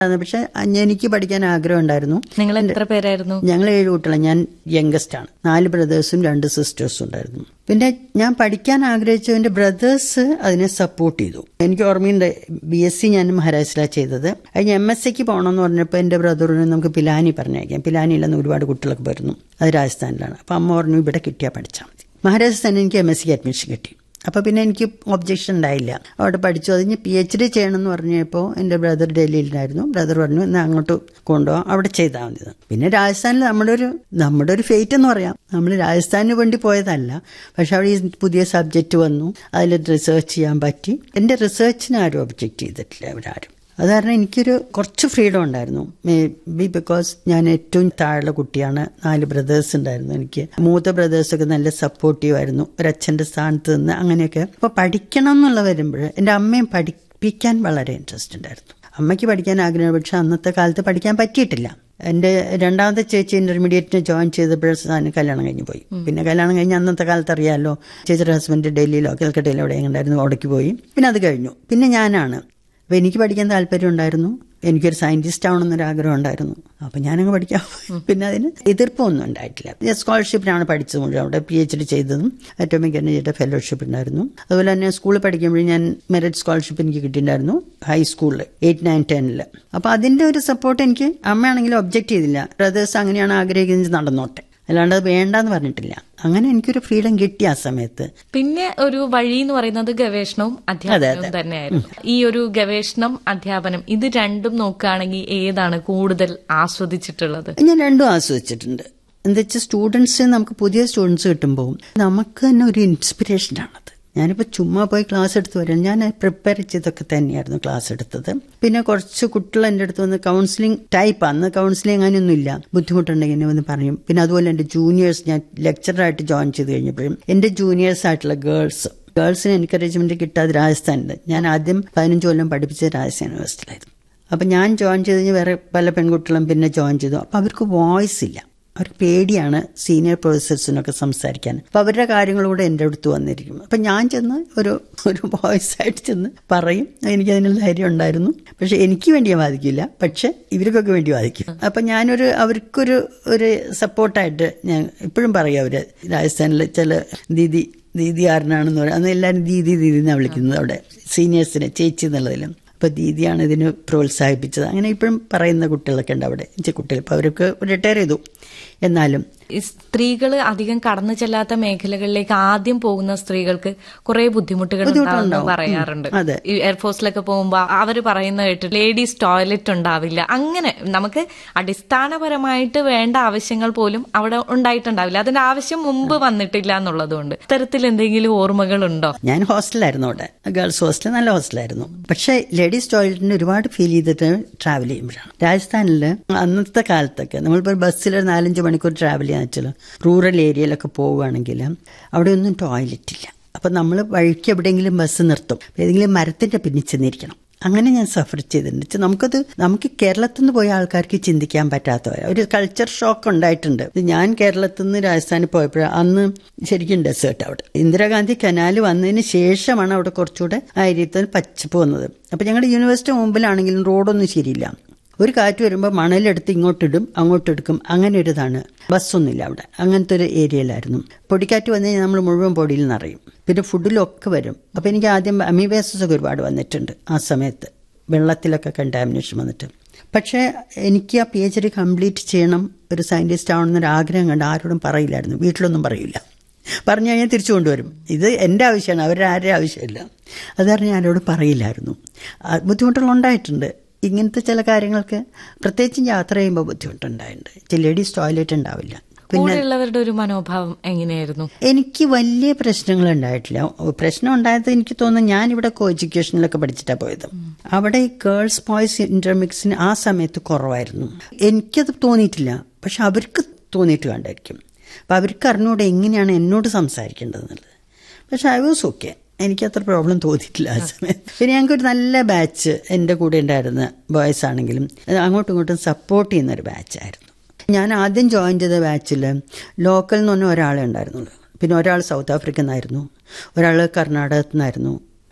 പക്ഷെ എനിക്ക് പഠിക്കാൻ ആഗ്രഹം ഉണ്ടായിരുന്നു നിങ്ങൾ എത്ര പേരായിരുന്നു ഞങ്ങൾ ഏഴ് കുട്ടികളാണ് ഞാൻ യംഗസ്റ്റ് ആണ് നാല് ബ്രദേഴ്സും രണ്ട് സിസ്റ്റേഴ്സും ഉണ്ടായിരുന്നു പിന്നെ ഞാൻ പഠിക്കാൻ ആഗ്രഹിച്ചു എൻ്റെ ബ്രദേഴ്സ് അതിനെ സപ്പോർട്ട് ചെയ്തു എനിക്ക് ഓർമ്മയുണ്ട് ബി എസ് സി ഞാൻ മഹാരാഷ്ട്രയിലാണ് ചെയ്തത് കഴിഞ്ഞ് എം എസ് സിക്ക് പോകണമെന്ന് പറഞ്ഞപ്പോൾ എൻ്റെ ബ്രദറിന് നമുക്ക് പിലാനി പറഞ്ഞയക്കാം പിലാനിയിലെന്ന് ഒരുപാട് കുട്ടികളൊക്കെ വരുന്നു അത് രാജസ്ഥാനിലാണ് അപ്പോൾ അമ്മ പറഞ്ഞു ഇവിടെ കിട്ടിയാൽ പഠിച്ചാൽ മതി മഹാരാഷ്ട്ര തന്നെ എനിക്ക് എം എസ് സിക്ക് അഡ്മിഷൻ കിട്ടി അപ്പോൾ പിന്നെ എനിക്ക് ഒബ്ജക്ഷൻ ഉണ്ടായില്ല അവിടെ പഠിച്ചു അതിന് പി എച്ച് ഡി ചെയ്യണമെന്ന് പറഞ്ഞപ്പോൾ എൻ്റെ ബ്രദർ ഡൽഹിയിലായിരുന്നു ബ്രദർ പറഞ്ഞു എന്നാൽ അങ്ങോട്ട് കൊണ്ടുപോകാം അവിടെ ചെയ്താൽ മതി പിന്നെ രാജസ്ഥാനിൽ നമ്മുടെ ഒരു നമ്മുടെ ഒരു ഫേറ്റ് എന്ന് പറയാം നമ്മൾ രാജസ്ഥാനിന് വേണ്ടി പോയതല്ല പക്ഷെ അവിടെ ഈ പുതിയ സബ്ജക്റ്റ് വന്നു അതിൽ റിസർച്ച് ചെയ്യാൻ പറ്റി എൻ്റെ റിസർച്ചിന് ആരും ഒബ്ജക്റ്റ് ചെയ്തിട്ടില്ല അവരാരും അത് കാരണം എനിക്കൊരു കുറച്ച് ഫ്രീഡം ഉണ്ടായിരുന്നു മേ ബി ബിക്കോസ് ഞാൻ ഏറ്റവും താഴെ കുട്ടിയാണ് നാല് ബ്രദേഴ്സ് ഉണ്ടായിരുന്നു എനിക്ക് മൂത്ത ബ്രദേഴ്സൊക്കെ നല്ല സപ്പോർട്ടീവ് ആയിരുന്നു ഒരച്ഛൻ്റെ സ്ഥാനത്ത് നിന്ന് അങ്ങനെയൊക്കെ അപ്പോൾ പഠിക്കണം എന്നുള്ള വരുമ്പോൾ എൻ്റെ അമ്മയും പഠിപ്പിക്കാൻ വളരെ ഇൻട്രസ്റ്റ് ഉണ്ടായിരുന്നു അമ്മയ്ക്ക് പഠിക്കാൻ ആഗ്രഹം പക്ഷെ അന്നത്തെ കാലത്ത് പഠിക്കാൻ പറ്റിയിട്ടില്ല എൻ്റെ രണ്ടാമത്തെ ചേച്ചി ഇന്റർമീഡിയറ്റിന് ജോയിൻ ചെയ്തപ്പോഴാണ് കല്യാണം കഴിഞ്ഞ് പോയി പിന്നെ കല്യാണം കഴിഞ്ഞ് അന്നത്തെ കാലത്ത് അറിയാമല്ലോ ചേച്ചിയുടെ ഹസ്ബൻഡ് ഡൽഹിയിലോ കൽക്കട്ടയിലോ എവിടെ ഉണ്ടായിരുന്നു അവിടേക്ക് പോയി പിന്നെ അത് കഴിഞ്ഞു പിന്നെ ഞാനാണ് അപ്പോൾ എനിക്ക് പഠിക്കാൻ താല്പര്യം ഉണ്ടായിരുന്നു എനിക്കൊരു സയന്റിസ്റ്റ് ആവണമെന്നൊരു ആഗ്രഹം ഉണ്ടായിരുന്നു അപ്പം ഞാനങ്ങ് പഠിക്കാൻ പോയി പിന്നെ അതിന് എതിർപ്പൊന്നും ഉണ്ടായിട്ടില്ല ഞാൻ സ്കോളർഷിപ്പിനാണ് പഠിച്ചത് മുഴുവൻ അവിടെ പി എച്ച് ഡി ചെയ്തതും അറ്റോമിക് എനർജിയുടെ ഫെലോഷിപ്പ് ഉണ്ടായിരുന്നു അതുപോലെ തന്നെ സ്കൂളിൽ പഠിക്കുമ്പോഴും ഞാൻ മെറിറ്റ് സ്കോളർഷിപ്പ് എനിക്ക് കിട്ടിയിട്ടുണ്ടായിരുന്നു ഹൈസ്കൂളിൽ എയ്റ്റ് നയൻ ടെന്നിൽ അപ്പോൾ അതിൻ്റെ ഒരു സപ്പോർട്ട് എനിക്ക് അമ്മയാണെങ്കിലും ഒബ്ജക്റ്റ് ചെയ്തില്ല ബ്രദേഴ്സ് അങ്ങനെയാണ് ആഗ്രഹിക്കുന്നത് നടന്നോട്ടെ അല്ലാണ്ട് അത് വേണ്ടെന്ന് പറഞ്ഞിട്ടില്ല അങ്ങനെ എനിക്കൊരു ഫ്രീഡം കിട്ടി ആ സമയത്ത് പിന്നെ ഒരു വഴി എന്ന് പറയുന്നത് ഗവേഷണവും അധ്യാപനവും തന്നെയായിരുന്നു ഈ ഒരു ഗവേഷണം അധ്യാപനം ഇത് രണ്ടും നോക്കുകയാണെങ്കിൽ ഏതാണ് കൂടുതൽ ആസ്വദിച്ചിട്ടുള്ളത് ഞാൻ രണ്ടും ആസ്വദിച്ചിട്ടുണ്ട് എന്താ വെച്ചാൽ സ്റ്റുഡൻസ് നമുക്ക് പുതിയ സ്റ്റുഡൻസ് കിട്ടുമ്പോൾ നമുക്ക് തന്നെ ഒരു ഇൻസ്പിറേഷനാണത് ഞാനിപ്പോൾ ചുമ്മാ പോയി ക്ലാസ് എടുത്ത് വരാം ഞാൻ പ്രിപ്പയർ ചെയ്തൊക്കെ തന്നെയായിരുന്നു ക്ലാസ് എടുത്തത് പിന്നെ കുറച്ച് കുട്ടികൾ എൻ്റെ അടുത്ത് വന്ന് കൗൺസിലിംഗ് ടൈപ്പ് അന്ന് കൗൺസിലിംഗ് അങ്ങനെയൊന്നും ഇല്ല ബുദ്ധിമുട്ടുണ്ടെങ്കിൽ എന്നെ വന്ന് പറയും പിന്നെ അതുപോലെ എൻ്റെ ജൂനിയേഴ്സ് ഞാൻ ലെക്ചറായിട്ട് ജോയിൻ ചെയ്ത് കഴിഞ്ഞപ്പോഴും എൻ്റെ ജൂനിയേഴ്സ് ആയിട്ടുള്ള ഗേൾസ് ഗേൾസിന് എൻകറേജ്മെന്റ് കിട്ടാതെ രാജസ്ഥാനിൽ ഞാൻ ആദ്യം പതിനഞ്ച് കൊല്ലം പഠിപ്പിച്ചത് രാജസ്ഥാൻ യൂണിവേഴ്സിറ്റിയിലായിരുന്നു അപ്പം ഞാൻ ജോയിൻ ചെയ്ത് കഴിഞ്ഞ് വേറെ പല പെൺകുട്ടികളും പിന്നെ ജോയിൻ ചെയ്തു അപ്പം അവർക്ക് വോയിസ് ഇല്ല അവർക്ക് പേടിയാണ് സീനിയർ പ്രൊഫസേഴ്സിനൊക്കെ സംസാരിക്കാൻ അപ്പം അവരുടെ കാര്യങ്ങളൂടെ എൻ്റെ അടുത്ത് വന്നിരിക്കും അപ്പം ഞാൻ ചെന്ന് ഒരു ഒരു വോയിസ് ആയിട്ട് ചെന്ന് പറയും എനിക്കതിനുള്ള ധൈര്യം ഉണ്ടായിരുന്നു പക്ഷെ എനിക്ക് വേണ്ടി ഞാൻ വാദിക്കില്ല പക്ഷെ ഇവർക്കൊക്കെ വേണ്ടി വാദിക്കും അപ്പം ഞാനൊരു അവർക്കൊരു ഒരു സപ്പോർട്ടായിട്ട് ഞാൻ ഇപ്പോഴും പറയും അവർ രാജസ്ഥാനിലെ ചില ദീദി ദീദി ആരനാണെന്ന് പറയും അന്ന് എല്ലാവരും ദീദി ദീദി എന്നാണ് വിളിക്കുന്നത് അവിടെ സീനിയേഴ്സിനെ ചേച്ചി എന്നുള്ളതിലും അപ്പോൾ ദീദിയാണ് ഇതിന് പ്രോത്സാഹിപ്പിച്ചത് അങ്ങനെ ഇപ്പോഴും പറയുന്ന കുട്ടികളൊക്കെ ഉണ്ട് അവിടെ കുട്ടികൾ ഇപ്പോൾ അവർക്ക് റിട്ടയർ ചെയ്തു എന്നാലും സ്ത്രീകൾ അധികം കടന്നു ചെല്ലാത്ത മേഖലകളിലേക്ക് ആദ്യം പോകുന്ന സ്ത്രീകൾക്ക് കുറെ ബുദ്ധിമുട്ടുകൾ ഉണ്ടാവുമെന്ന് പറയാറുണ്ട് ഈ എയർഫോഴ്സിലൊക്കെ പോകുമ്പോൾ അവർ പറയുന്ന കേട്ട് ലേഡീസ് ടോയ്ലറ്റ് ഉണ്ടാവില്ല അങ്ങനെ നമുക്ക് അടിസ്ഥാനപരമായിട്ട് വേണ്ട ആവശ്യങ്ങൾ പോലും അവിടെ ഉണ്ടായിട്ടുണ്ടാവില്ല അതിന്റെ ആവശ്യം മുമ്പ് വന്നിട്ടില്ല എന്നുള്ളതുകൊണ്ട് ഇത്തരത്തിൽ എന്തെങ്കിലും ഓർമ്മകളുണ്ടോ ഞാൻ ഹോസ്റ്റലായിരുന്നു അവിടെ ഗേൾസ് ഹോസ്റ്റൽ നല്ല ഹോസ്റ്റലായിരുന്നു പക്ഷേ ലേഡീസ് ടോയ്ലറ്റിന് ഒരുപാട് ഫീൽ ചെയ്തിട്ട് ട്രാവൽ ചെയ്യുമ്പോഴാണ് രാജസ്ഥാനിൽ അന്നത്തെ കാലത്തൊക്കെ നമ്മളിപ്പോൾ ബസ്സിൽ നാലഞ്ച് മണിക്കൂർ ട്രാവൽ ചെയ്യാൻ വെച്ചാൽ റൂറൽ ഏരിയയിലൊക്കെ പോവുകയാണെങ്കിൽ അവിടെ ഒന്നും ടോയ്ലറ്റ് ഇല്ല അപ്പം നമ്മൾ വഴിക്ക് എവിടെയെങ്കിലും ബസ് നിർത്തും ഏതെങ്കിലും മരത്തിൻ്റെ പിന്നിൽ ചെന്നിരിക്കണം അങ്ങനെ ഞാൻ സഫർ ചെയ്തിട്ടുണ്ട് നമുക്കത് നമുക്ക് കേരളത്തിൽ നിന്ന് പോയ ആൾക്കാർക്ക് ചിന്തിക്കാൻ പറ്റാത്ത ഒരു കൾച്ചർ ഷോക്ക് ഉണ്ടായിട്ടുണ്ട് ഞാൻ കേരളത്തിൽ നിന്ന് രാജസ്ഥാനിൽ പോയപ്പോൾ അന്ന് ശരിക്കും ഡെസേർട്ട് അവിടെ ഇന്ദിരാഗാന്ധി കനാൽ വന്നതിന് ശേഷമാണ് അവിടെ കുറച്ചുകൂടെ ആ ഏരിയത്തിൽ പച്ചപ്പ് വന്നത് അപ്പം ഞങ്ങളുടെ യൂണിവേഴ്സിറ്റി മുമ്പിലാണെങ്കിലും റോഡൊന്നും ശരിയില്ല ഒരു കാറ്റ് വരുമ്പോൾ മണലെടുത്ത് ഇങ്ങോട്ടിടും അങ്ങോട്ടെടുക്കും അങ്ങനെ ഒരു ഇതാണ് ബസ്സൊന്നുമില്ല അവിടെ അങ്ങനത്തെ ഒരു ഏരിയയിലായിരുന്നു പൊടിക്കാറ്റ് വന്നു കഴിഞ്ഞാൽ നമ്മൾ മുഴുവൻ പൊടിയിൽ നിറയും പിന്നെ ഫുഡിലൊക്കെ വരും അപ്പോൾ എനിക്ക് ആദ്യം അമീബേസസ് ഒക്കെ ഒരുപാട് വന്നിട്ടുണ്ട് ആ സമയത്ത് വെള്ളത്തിലൊക്കെ കണ്ടാമിനേഷൻ വന്നിട്ട് പക്ഷേ എനിക്ക് ആ പി എച്ച് ഡി കംപ്ലീറ്റ് ചെയ്യണം ഒരു സയൻറ്റിസ്റ്റ് ആവണമെന്നൊരു ആഗ്രഹം കണ്ട് ആരോടും പറയില്ലായിരുന്നു വീട്ടിലൊന്നും പറയില്ല പറഞ്ഞു കഴിഞ്ഞാൽ തിരിച്ചു കൊണ്ടുവരും ഇത് എൻ്റെ ആവശ്യമാണ് അവരുടെ ആരുടെ ആവശ്യമില്ല അത് കാരണം ആരോട് പറയില്ലായിരുന്നു ബുദ്ധിമുട്ടുകൾ ഉണ്ടായിട്ടുണ്ട് ഇങ്ങനത്തെ ചില കാര്യങ്ങൾക്ക് പ്രത്യേകിച്ചും യാത്ര ചെയ്യുമ്പോൾ ബുദ്ധിമുട്ടുണ്ടായിട്ടുണ്ട് ലേഡീസ് ടോയ്ലറ്റ് ഉണ്ടാവില്ല കൂടെയുള്ളവരുടെ ഒരു മനോഭാവം എങ്ങനെയായിരുന്നു എനിക്ക് വലിയ പ്രശ്നങ്ങൾ ഉണ്ടായിട്ടില്ല പ്രശ്നം ഉണ്ടായത് എനിക്ക് തോന്നുന്നു ഞാൻ ഇവിടെ കോ എഡ്യൂക്കേഷനിലൊക്കെ പഠിച്ചിട്ടാണ് പോയത് അവിടെ ഈ ഗേൾസ് ബോയ്സ് ഇന്റർമിക്സിന് ആ സമയത്ത് കുറവായിരുന്നു എനിക്കത് തോന്നിയിട്ടില്ല പക്ഷെ അവർക്ക് തോന്നിയിട്ട് കണ്ടായിരിക്കും അപ്പം അവർക്ക് അറിഞ്ഞൂടെ എങ്ങനെയാണ് എന്നോട് സംസാരിക്കേണ്ടതെന്നുള്ളത് പക്ഷെ ഐ വാസ് ഓക്കെ എനിക്ക് അത്ര പ്രോബ്ലം തോന്നിയിട്ടില്ല ആ സമയത്ത് പിന്നെ ഞങ്ങൾക്കൊരു നല്ല ബാച്ച് എൻ്റെ കൂടെ ഉണ്ടായിരുന്ന ബോയ്സ് ആണെങ്കിലും അങ്ങോട്ടും ഇങ്ങോട്ടും സപ്പോർട്ട് ചെയ്യുന്ന ഒരു ബാച്ചായിരുന്നു ഞാൻ ആദ്യം ജോയിൻ ചെയ്ത ബാച്ചിൽ ലോക്കൽ എന്ന് പറഞ്ഞ ഒരാളെ ഉണ്ടായിരുന്നുള്ളൂ പിന്നെ ഒരാൾ സൗത്ത് ആഫ്രിക്കയിൽ നിന്നായിരുന്നു ഒരാൾ കർണാടകത്തിൽ നിന്നായിരുന്നു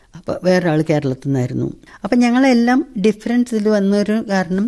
അപ്പോൾ വേറൊരാൾ കേരളത്തിൽ നിന്നായിരുന്നു അപ്പം ഞങ്ങളെല്ലാം ഡിഫറൻസ് ഇതിൽ വന്നൊരു കാരണം